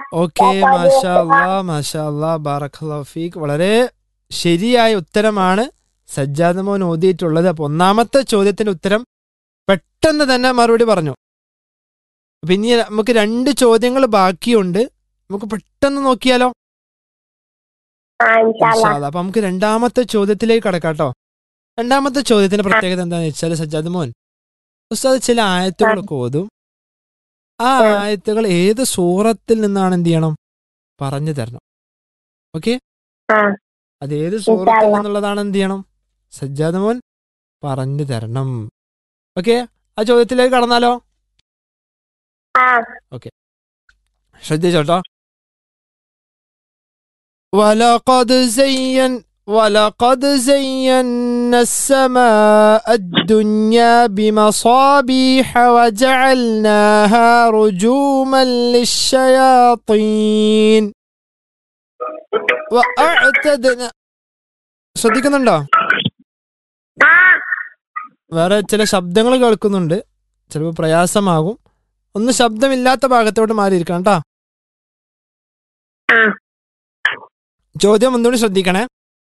Okay മാഷാ അല്ലാ മാഷാ അല്ലാ ബാറഖല്ലാ ഫീക്ക് വളരെ ശരിയായ ഉത്തരമാണ് സജ്ജാദ് മോൻ ഓതിയിട്ടുള്ളത് അപ്പൊ ഒന്നാമത്തെ ചോദ്യത്തിന്റെ ഉത്തരം പെട്ടെന്ന് തന്നെ മറുപടി പറഞ്ഞു പിന്നെ നമുക്ക് രണ്ട് ചോദ്യങ്ങൾ ബാക്കിയുണ്ട് നമുക്ക് പെട്ടെന്ന് നോക്കിയാലോ ആ ഇൻഷാല്ല ഇൻഷാ അല്ലാ. അപ്പൊ നമുക്ക് രണ്ടാമത്തെ ചോദ്യത്തിലേക്ക് കടക്കാം കേട്ടോ രണ്ടാമത്തെ ചോദ്യത്തിന്റെ പ്രത്യേകത എന്താണെന്ന് വെച്ചാൽ സജ്ജാദ് മോൻ ഉസ്താദ് ചില ആയത്തുകളൊക്കെ ഓതും ആ ആ. ആയത്തുകൾ ഏത് സൂറത്തിൽ നിന്നാണ് എന്ത് ചെയ്യണം പറഞ്ഞു തരണം ഓക്കെ ആ അത് ഏത് സൂറത്തിൽ ഇൻഷാ അല്ലാ. നിന്നുള്ളതാണ് എന്ത് ചെയ്യണം സജ്ജാദ് മോൻ പറഞ്ഞു തരണം ഓക്കെ ആ ചോദ്യത്തിലേക്ക് കടന്നാലോ ആ ശ്രദ്ധിച്ചോട്ടോ ولقد زين ولقد زينا السماء الدنيا بمصابيح وجعلناها رجوما للشياطين وأعتدنا ശ്രദ്ധിക്കുന്നുണ്ടോ ആ വേറെ ചില ശബ്ദങ്ങൾ കേൾക്കുന്നുണ്ട് ചിലപ്പോൾ പ്രയാസമാകും ഒന്ന് ശബ്ദമില്ലാത്ത ഭാഗത്തോട്ട് മാറിയിരിക്കണം കേട്ടോ ആ ചോദ്യം ഒന്നുകൂടി ശ്രദ്ധിക്കണേ